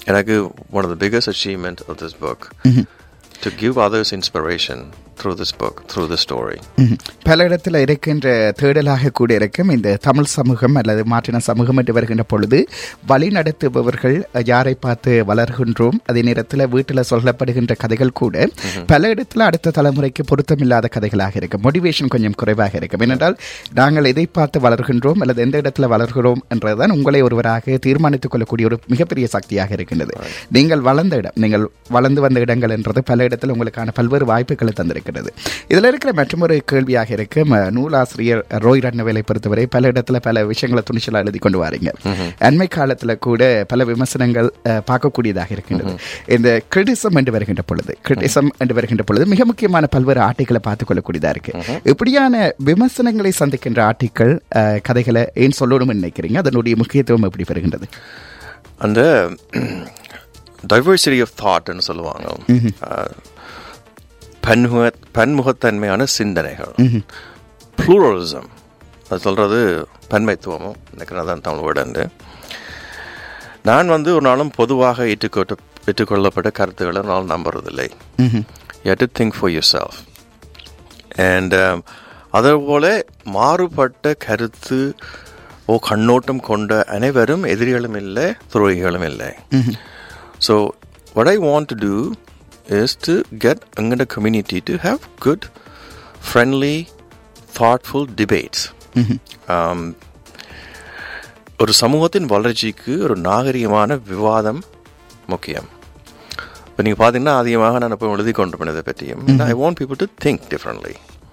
எனக்கு one of the biggest achievement of this book to give others inspiration through this book, through the story. ம்ஹும். பல இடத்துல இருக்கின்ற தேடலாக கூட இருக்கும் இந்த தமிழ் சமூகம் அல்லது மாற்றின சமூகம் என்று வருகின்ற பொழுது வழி நடத்துபவர்கள் யாரை பார்த்து வளர்கின்றோம் அதே நேரத்தில் வீட்டில் சொல்லப்படுகின்ற கதைகள் கூட பல இடத்துல அடுத்த தலைமுறைக்கு பொருத்தமில்லாத கதைகளாக இருக்கும் மோட்டிவேஷன் கொஞ்சம் குறைவாக இருக்கும் ஏனென்றால் நாங்கள் எதை பார்த்து வளர்கின்றோம் அல்லது எந்த இடத்துல வளர்கிறோம் என்றதுதான் உங்களை ஒருவராக தீர்மானித்துக் கொள்ளக்கூடிய ஒரு மிகப்பெரிய சக்தியாக இருக்கின்றது நீங்கள் வளர்ந்த இடம் நீங்கள் வளர்ந்து வந்த இடங்கள் என்றது பல இடத்துல உங்களுக்கான பல்வேறு வாய்ப்புகளை தந்திருக்கிறது இதில் இருக்கிற மற்றொரு கேள்வியாக இருக்கு ம, நூலாசிரியர் ரோய் ரட்னவேலை பொறுத்தவரை பல இடத்துல பல விஷயங்களை துணிச்சலாக எழுதி கொண்டு வாரீங்க அண்மை காலத்துல கூட பல விமர்சனங்கள் அஹ், பார்க்கக்கூடியதாக இருக்கின்றது இந்த கிரிட்டிசம் என்று வருகின்ற பொழுது கிரிட்டிசம் என்று வருகின்ற பொழுது மிக முக்கியமான பல்வேறு ஆர்டிகளை பார்த்துக் கொள்ளக்கூடியதா இருக்கு இப்படியான விமர்சனங்களை சந்திக்கின்ற ஆர்டிக்கள் அஹ், கதைகளை ஏன் சொல்லணும்னு நினைக்கிறீங்க அதனுடைய முக்கியத்துவம் எப்படி வருகின்றது அந்த டைவர்சிட்டி ஆஃப் தாட்னு சொல்லுவாங்க அஹ், பன்முக பன்முகத்தன்மையான சிந்தனைகள் ப்ளூரலிசம் அது சொல்கிறது பன்மைத்துவமும் நினைக்கிறேன் அதான் தமிழ் வேர்டு நான் வந்து ஒரு நாளும் பொதுவாக ஏற்றுக்கொட்ட ஏற்றுக்கொள்ளப்பட்ட கருத்துக்களை நான் நம்புறதில்லை you to think for yourself and அதேபோல மாறுபட்ட கருத்து ஓ கண்ணோட்டம் கொண்ட அனைவரும் எதிரிகளும் இல்லை துரோகிகளும் இல்லை so what I want to do is to get எங்கட community to have good, friendly, thoughtful debates. Um, ஒரு சமூகத்தின் வளர்ச்சிக்கு ஒரு நாகரிகமான விவாதம் முக்கியம் இப்போ நீங்கள் பார்த்தீங்கன்னா அதிகமாக நான் இப்போ எழுதி கொண்டு போனதை பற்றியும் I want people to think differently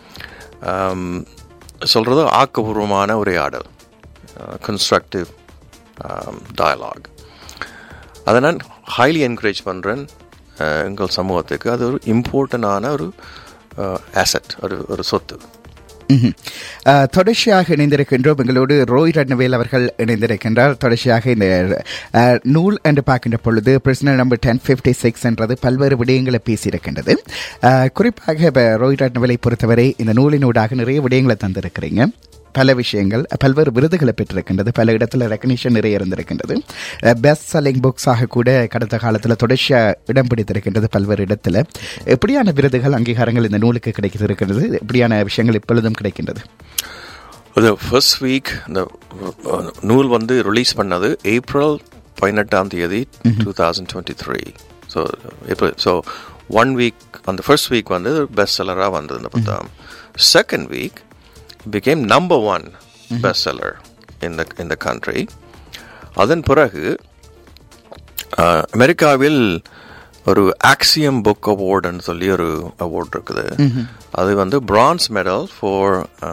சொல்கிறது ஆக்கபூர்வமான உரையாடல் கன்ஸ்ட்ரக்டிவ் டயலாக் அதை நான் ஹைலி என்கரேஜ் பண்ணுறேன் எங்கள் சமூகத்துக்கு அது ஒரு இம்பார்ட்டண்டான ஒரு ஆசட் ஒரு ஒரு சொத்து ம்ஹும். அஹ், தொடர்ச்சியாக இணைந்திருக்கின்றோம் எங்களோடு ரோய் ரட்னவேல் அவர்கள் இணைந்திருக்கின்றார் தொடர்ச்சியாக இந்த அஹ், நூல் என்று பார்க்கின்ற பொழுது prisoner number ten fifty six என்றது பல்வேறு விடயங்களை பேசியிருக்கின்றது அஹ், குறிப்பாக இப்போ ரோய் ரட்னவேலை பொறுத்தவரை இந்த நூலினூடாக நிறைய விடயங்களை தந்திருக்கிறீங்க பல விஷயங்கள் பல்வேறு விருதுகளை பெற்றிருக்கின்றது பல இடத்துல ரெக்கக்னிஷன் நிறைய இருந்திருக்கின்றது பெஸ்ட் செல்லிங் புக்ஸாக கூட கடந்த காலத்தில் தொடர்ச்சியாக இடம் பிடித்திருக்கின்றது பல்வேறு இடத்துல எப்படியான விருதுகள் அங்கீகாரங்கள் இந்த நூலுக்கு கிடைத்திருக்கின்றது எப்படியான விஷயங்கள் இப்பொழுதும் கிடைக்கின்றது அது ஃபர்ஸ்ட் வீக் இந்த அஹ், நூல் வந்து ரிலீஸ் பண்ணது ஏப்ரல் பதினெட்டாம் தேதி two thousand twenty three so இப்போ ஸோ ஒன் வீக் அந்த ஃபர்ஸ்ட் வீக் வந்து பெஸ்ட் செல்லராக வந்தது இந்த புத்தகம் second week became number one bestseller in the in the country அதன் பிறகு அஹ், அமெரிக்காவில் ஒரு ஆக்சியம் புக் அவார்டுன்னு சொல்லி ஒரு அவார்ட் இருக்குது அது வந்து பிரான்ஸ் மெடல் ஃபார்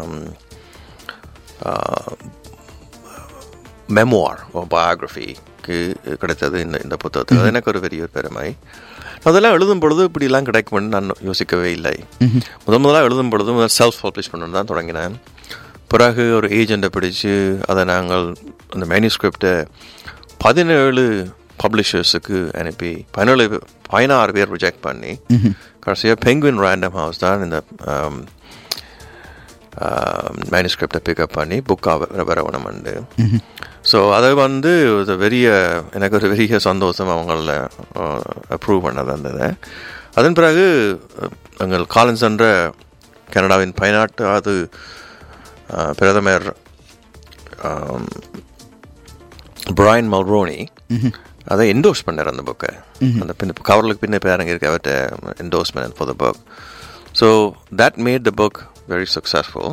மெமோர் பயோகிராஃபிக்கு கிடைத்தது இந்த இந்த புத்தகத்துக்கு அது எனக்கு ஒரு பெரிய ஒரு பெருமை அதெல்லாம் எழுதும் பொழுது இப்படிலாம் கிடைக்கும்னு நான் யோசிக்கவே இல்லை முதல் முதலாக எழுதும் பொழுது முதல் செல்ஃப் பப்ளிஷ் பண்ணணும் தான் தொடங்கினேன் பிறகு ஒரு ஏஜெண்ட்டை பிடிச்சு அதை நாங்கள் அந்த மேனுஸ்கிரிப்டை பதினேழு பப்ளிஷர்ஸுக்கு அனுப்பி பதினேழு பதினாறு பேர் ரிஜெக்ட் பண்ணி கடைசியாக பெங்குவின் ரேண்டம் ஹவுஸ் தான் இந்த மேனுஸ்கிரிப்டை பிக்கப் பண்ணி புக்காக வரவணும் உண்டு ஸோ அதை வந்து ஒரு பெரிய எனக்கு ஒரு பெரிய சந்தோஷம் அவங்கள அப்ரூவ் பண்ணது இருந்தது அதன் பிறகு அஹ், எங்கள் காலன்ஸ் என்ற கனடாவின் பயனாட்டாவது அஹ், பிரதமர் பிரைன் மல்ரோனி அதை என்டோஸ் பண்ணார் அந்த புக்கை அந்த பின்ன கவர்களுக்கு பின்ன பேரங்க இருக்க அவர்கிட்ட endorsement for the book so that made the book very successful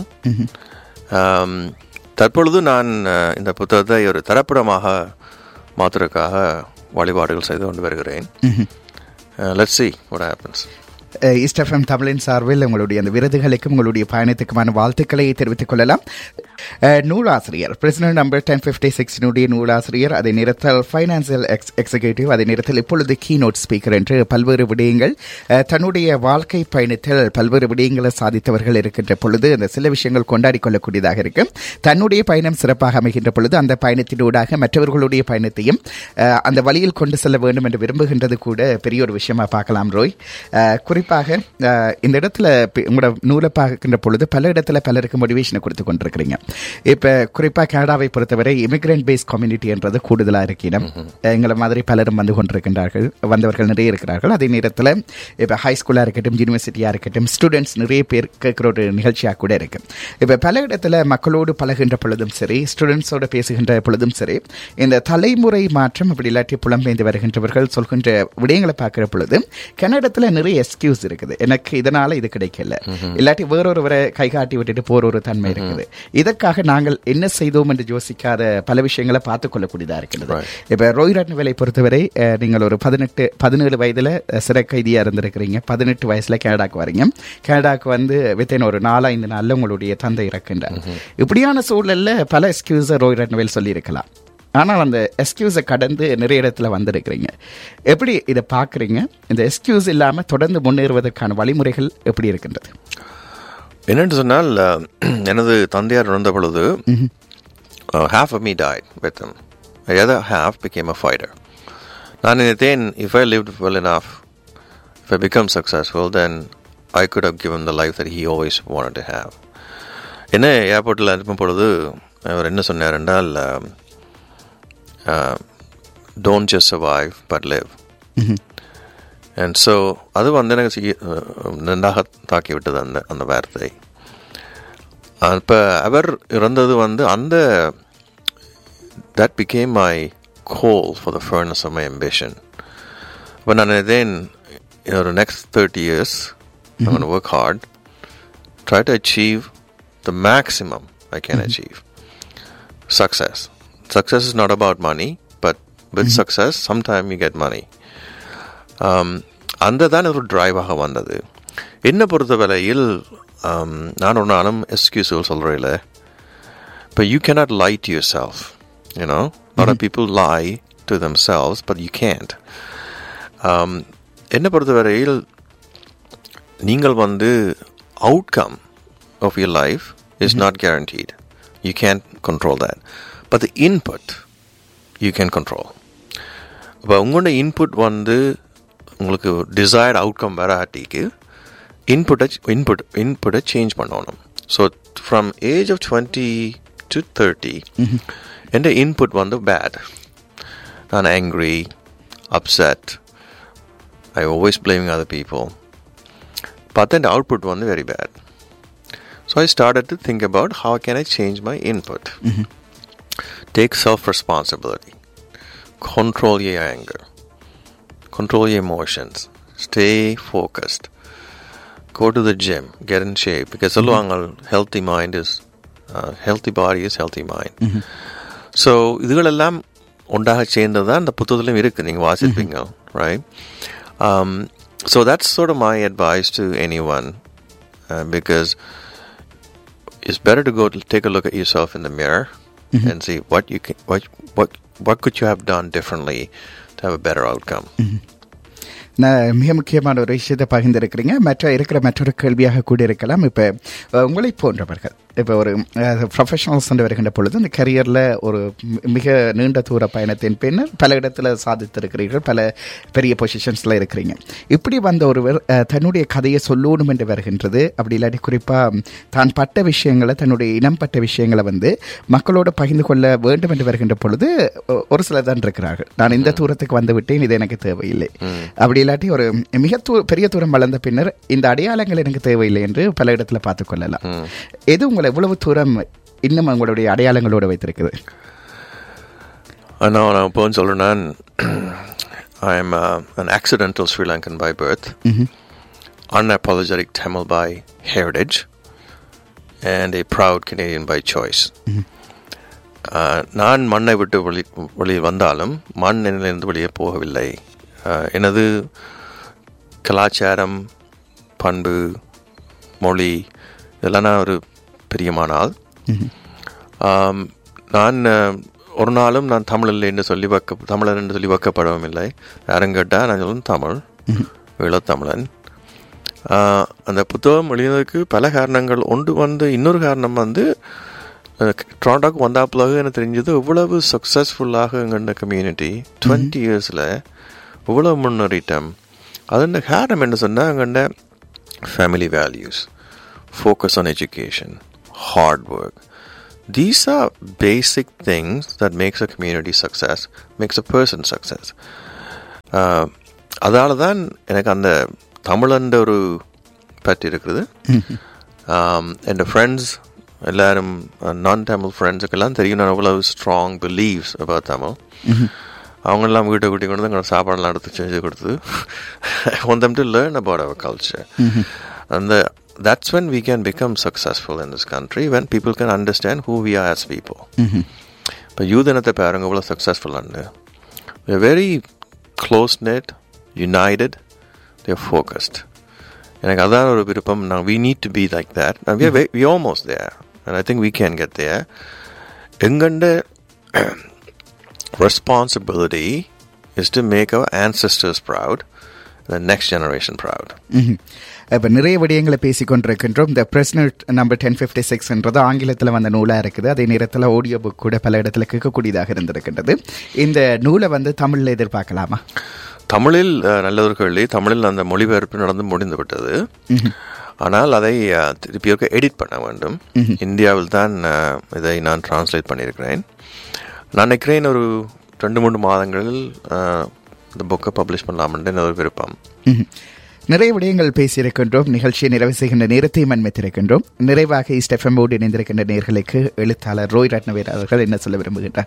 தற்பொழுது நான் அஹ், இந்த புத்தகத்தை ஒரு தரப்படமாக மாற்றுறதுக்காக வழிபாடுகள் செய்து கொண்டு வருகிறேன் let's see what happens East FM தமிழின் சார்பில் உங்களுடைய அந்த விருதுகளுக்கும் உங்களுடைய பயணத்துக்குமான வாழ்த்துக்களை தெரிவித்துக் கொள்ளலாம் அஹ், நூலாசிரியர் பிரசிடன்ட் நம்பர் டென் ஃபிஃப்டி சிக்ஸினுடைய நூலாசிரியர் அதே நேரத்தில் ஃபைனான்சியல் எக்ஸ் எக்ஸிகியூட்டிவ் அதே நேரத்தில் இப்பொழுது கீ நோட் ஸ்பீக்கர் என்று பல்வேறு விடயங்கள் அஹ், தன்னுடைய வாழ்க்கை பயணத்தில் பல்வேறு விடயங்களை சாதித்தவர்கள் இருக்கின்ற பொழுது அந்த சில விஷயங்கள் கொண்டாடி கொள்ளக்கூடியதாக இருக்கு தன்னுடைய பயணம் சிறப்பாக அமைகின்ற பொழுது அந்த பயணத்தினூடாக மற்றவர்களுடைய பயணத்தையும் அஹ், அந்த வழியில் கொண்டு செல்ல வேண்டும் என்று விரும்புகின்றது கூட பெரிய ஒரு விஷயமா பார்க்கலாம் ரோய் அஹ், குறிப்பாக குறிப்பாக அஹ், இந்த இடத்துல பி- உங்களோட நூலை பார்க்கின்ற பொழுது பல இடத்துல பலருக்கு மோட்டிவேஷனை கொடுத்து கொண்டிருக்கிறீங்க இப்போ குறிப்பாக கனடாவை பொறுத்தவரை இமிகிரண்ட் பேஸ் கம்யூனிட்டி என்றது கூடுதலாக இருக்கணும் எங்களை மாதிரி பலரும் வந்து கொண்டிருக்கின்றார்கள் வந்தவர்கள் நிறைய இருக்கிறார்கள் அதே நேரத்தில் இப்போ ஹை ஸ்கூலாக இருக்கட்டும் யூனிவர்சிட்டியாக இருக்கட்டும் ஸ்டூடெண்ட்ஸ் நிறைய பேர் கேட்குற ஒரு நிகழ்ச்சியாக கூட இருக்கு இப்போ பல இடத்துல மக்களோடு பழகுகின்ற பொழுதும் சரி ஸ்டூடெண்ட்ஸோட பேசுகின்ற பொழுதும் சரி இந்த தலைமுறை மாற்றம் அப்படி இல்லாட்டி புலம்பெயர்ந்து வருகின்றவர்கள் சொல்கின்ற விடயங்களை பார்க்கிற பொழுது கன்னடத்தில் நிறைய எக்ஸ்கியூஸ் இருக்குது எனக்கு இதனால இது கிடைக்கல இல்லாட்டி வேறொருவரை கை காட்டி விட்டுட்டு போற ஒரு தன்மை இருக்குது இதற்காக நாங்கள் என்ன செய்தோம் என்று யோசிக்காத பல விஷயங்களை பார்த்து கொள்ளக்கூடியதா இருக்கிறது Right. இப்ப ரோய் ரத்னவேலை பொறுத்தவரை அஹ், நீங்கள் ஒரு பதினெட்டு பதினேழு வயதுல அஹ், சிறை கைதியா இருந்திருக்கிறீங்க பதினெட்டு வயசுல கனடாக்கு வரீங்க கனடாக்கு வந்து வித்தின் ஒரு நாலஞ்சு நாள்ல உங்களுடைய தந்தை இறக்கின்றார் இப்படியான சூழல்ல பல எக்ஸ்கியூஸை ரோய் ரத்னவேல் சொல்லியிருக்கலாம் ஆனால் அந்த எக்ஸ்கியூஸை கடந்து நிறைய இடத்துல வந்திருக்கிறீங்க எப்படி இதை பார்க்குறீங்க இந்த எக்ஸ்கியூஸ் இல்லாமல் தொடர்ந்து முன்னேறுவதற்கான வழிமுறைகள் எப்படி இருக்கின்றது என்னென்று சொன்னால் அஹ், எனது தந்தையார் இறந்த பொழுது half of me died with him. The other half became a fighter. நான் நினைத்தேன் if I lived well enough, if I become successful, then I could have given the life that he always wanted to have. என்ன ஏர்போர்ட்டில் அனுப்பும் பொழுது அவர் என்ன சொன்னார் என்றால் don't just survive but live and so அது வந்து எனக்கு சி- அஹ், நன்றாக தாக்கி விட்டது அந்த அந்த வார்த்தை இப்போ அவர் இறந்தது வந்து அந்த that became my goal for the furnace of my ambition இப்போ நான் தென் ஒரு next thirty years work hard try to achieve the maximum I can achieve success. Success is not about money, but with success, sometime you get money. Um, அந்த தான் ஒரு டிரைவாக வந்தது என்னை பொறுத்தவரையில் um, நான் ஒரு நானும் எக்ஸ்கியூஸ் சொல்கிறேன் இப்போ you cannot lie to yourself you know not a people lie to themselves but you can't என்னை பொறுத்தவரையில் நீங்கள் வந்து outcome of your life is not guaranteed you can't control that but the input you can control இப்போ உங்களோட input வந்து உங்களுக்கு desired outcome வராட்டிக்கு இன்புட்டை input இன்புட்டை சேஞ்ச் பண்ணணும் so from age of twenty to thirty என் இன்புட் வந்து பேட் நான் angry upset I always blaming other people பார்த்தா இந்த அவுட்புட் வந்து very bad So I started to think about how can I change my input. Take self-responsibility. Control your anger. Control your emotions. Stay focused. Go to the gym. Get in shape. Because mm healthy mind is uh, healthy body is healthy mind. So இதுகளெல்லாம் ஒன்றாக சேர்ந்தது தான் இந்த புத்தகத்திலும் இருக்குது நீங்கள் வாசிப்பீங்க right so that's sort of my advice to anyone uh, because it's better to go to take a look at yourself in the mirror and see what you can what what what could you have done differently to have a better outcome. நான் மிக முக்கியமான ஒரு விஷயத்தை பகிர்ந்திருக்கிறீங்க மற்ற இருக்கிற மற்றொரு கேள்வியாக கூட இருக்கலாம் இப்போ அஹ், உங்களை போன்றவர்கள் இப்போ ஒரு ப்ரொஃபஷனல்ஸ் என்று வருகின்ற பொழுது அந்த கரியரில் ஒரு மி- மிக நீண்ட தூர பயணத்தின் பின்னர் பல இடத்துல சாதித்திருக்கிறீர்கள் பல பெரிய பொசிஷன்ஸில் இருக்கிறீங்க இப்படி வந்த ஒருவர் அஹ், தன்னுடைய கதையை சொல்லணும் என்று வருகின்றது அப்படி இல்லாட்டி குறிப்பாக தான் பட்ட விஷயங்களை தன்னுடைய இனம் பட்ட விஷயங்களை வந்து மக்களோடு பகிர்ந்து கொள்ள வேண்டும் என்று வருகின்ற பொழுது ஒ- ஒரு சிலர் தான் இருக்கிறார்கள் நான் இந்த தூரத்துக்கு வந்து விட்டேன் இது எனக்கு தேவையில்லை அப்படி இல்லாட்டி ஒரு மிக தூ பெரிய தூரம் வளர்ந்த பின்னர் இந்த அடையாளங்கள் எனக்கு தேவையில்லை என்று பல இடத்துல பார்த்துக் கொள்ளலாம் எது உங்களை எவ்வளவு தூரம் இன்னும் உங்களுடைய அடையாளங்களோடு வைத்திருக்குது நான் நான் இப்போ சொல்கிறேன் I am uh, an accidental Sri Lankan by birth, unapologetic Tamil by heritage, and a proud Canadian by choice. Uh, நான் மண்ணை விட்டு வெளி வெளியில் வந்தாலும் மண் என்னிலிருந்து வெளியே போகவில்லை Uh, எனது கலாச்சாரம் பண்பு மொழி இதெல்லாம் நான் ஒரு பிரியமான ஆள் ஆம், நான் அஹ், ஒரு நாளும் நான் தமிழில் என்று சொல்லி வைக்க தமிழன் என்று சொல்லி வைக்கப்படவும் இல்லை யாரும் கேட்டால் நான் சொல்லும் தமிழ் ஈழத்தமிழன் ஆஹ், அந்த புத்தகம் எழுதினதுக்கு பல காரணங்கள் ஒன்று வந்து இன்னொரு காரணம் வந்து அஹ், டொரண்டோக்கு வந்தா பிறகு எனக்கு தெரிஞ்சது இவ்வளவு சக்ஸஸ்ஃபுல்லாக எங்கள் கம்யூனிட்டி டுவெண்ட்டி இயர்ஸில் இவ்வளவு முன்னேறிட்டோம் അതിൻ്റെ കാരണം എന്ന് சொன்னால் அங்கே family values, focus on education, hard work. These are basic things that makes a community success, makes a person success. ஆஹ், அதால தான் எனக்கு அந்த தமிழன்ற ஒரு பற்றி இருக்குது ஆம், என் ஃப்ரெண்ட்ஸ் எல்லாரும் நான் தமிழ் ஃப்ரெண்ட்ஸுக்கெல்லாம் தெரியும் நான் அவ்வளவு ஸ்ட்ராங் பிலீவ்ஸ் about தமிழ் அவங்கெல்லாம் வீட்டை கூட்டி கொண்டு வந்து எங்களுக்கு சாப்பாடெல்லாம் எடுத்து செஞ்சு கொடுத்து want them to learn about our culture and the, that's when we can become successful in this country when people can understand who we are as people இப்போ யூதனத்தை பாருங்க இவ்வளோ successful and very close knit united they're focused எனக்கு அதான் ஒரு விருப்பம் நான் we need to be like that we almost there and I think we can get there எங்கண்ட responsibility is to make our ancestors proud and the next generation proud. இப்போ நிறைய விடயங்களை பேசிக் கொண்டிருக்கின்றோம் இந்த பிரசிடென்ட் நம்பர் டென் ஃபிஃப்டி சிக்ஸ்ன்றது ஆங்கிலத்தில் வந்த நூலாக இருக்குது அதே நேரத்தில் ஆடியோ புக் கூட பல இடத்துல கேட்கக்கூடியதாக இருந்திருக்கின்றது இந்த நூலை வந்து தமிழில் எதிர்பார்க்கலாமா தமிழில் அஹ், நல்லதொரு கேள்வி தமிழில் அந்த மொழிபெயர்ப்பு நடந்து முடிந்து விட்டது ஆனால் அதை அஹ், திருப்பி ஒருக்க எடிட் பண்ண வேண்டும் இந்தியாவில் தான் அஹ், இதை நான் டிரான்ஸ்லேட் பண்ணியிருக்கிறேன் நான் நினைக்கிறேன் ஒரு ரெண்டு மூணு மாதங்களில் அஹ், இந்த புக்கை பப்ளிஷ் பண்ணலாம்னு என்னோட விருப்பம் ம்ஹும். நிறைய விடயங்கள் பேசியிருக்கின்றோம் நிகழ்ச்சியை நிறைவு செய்கின்ற நேரத்தையும் அண்மைத்திருக்கின்றோம் நிறைவாக ஸ்டெஃபமோடு இணைந்திருக்கின்ற நேர்களுக்கு எழுத்தாளர் ரோய் ரத்னவேர் அவர்கள் என்ன சொல்ல விரும்புகின்றார்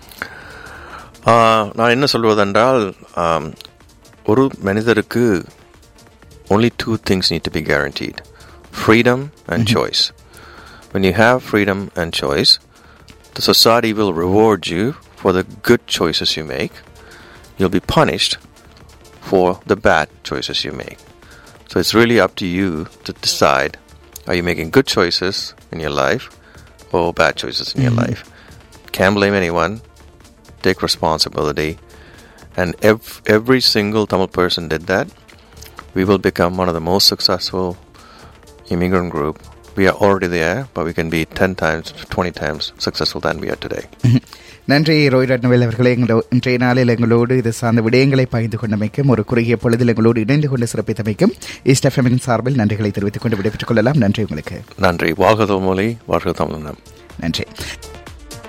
ஆஹ், நான் என்ன சொல்வதென்றால் ஆம், ஒரு மனிதருக்கு only two things need to be guaranteed freedom and choice. When you have freedom and choice, the society will reward you for the good choices you make. You'll be punished for the bad choices you make. So it's really up to you to decide are you making good choices in your life or bad choices in your life. Can't blame anyone. Take responsibility. And ev- every single Tamil person did that. We will become one of the most successful immigrant group. We are already there, but we can be 10 times, 20 times successful than we are today. நன்றி ரோய் ரத்னவேல் அவர்களே எங்களோ இன்றைய நாளில் எங்களோடு இது சார்ந்த விடயங்களை பகிர்ந்து கொண்டமைக்கும் ஒரு குறுகிய பொழுதில் எங்களோடு இணைந்து கொண்டு சிறப்பித்தமைக்கும் இஸ்டெஃபமின் சார்பில் நன்றிகளை தெரிவித்துக் கொண்டு விடைபெற்றுக் கொள்ளலாம் நன்றி உங்களுக்கு நன்றி வாழ்க தமிழ் மொழி வாழ்க தமிழ் நன்றி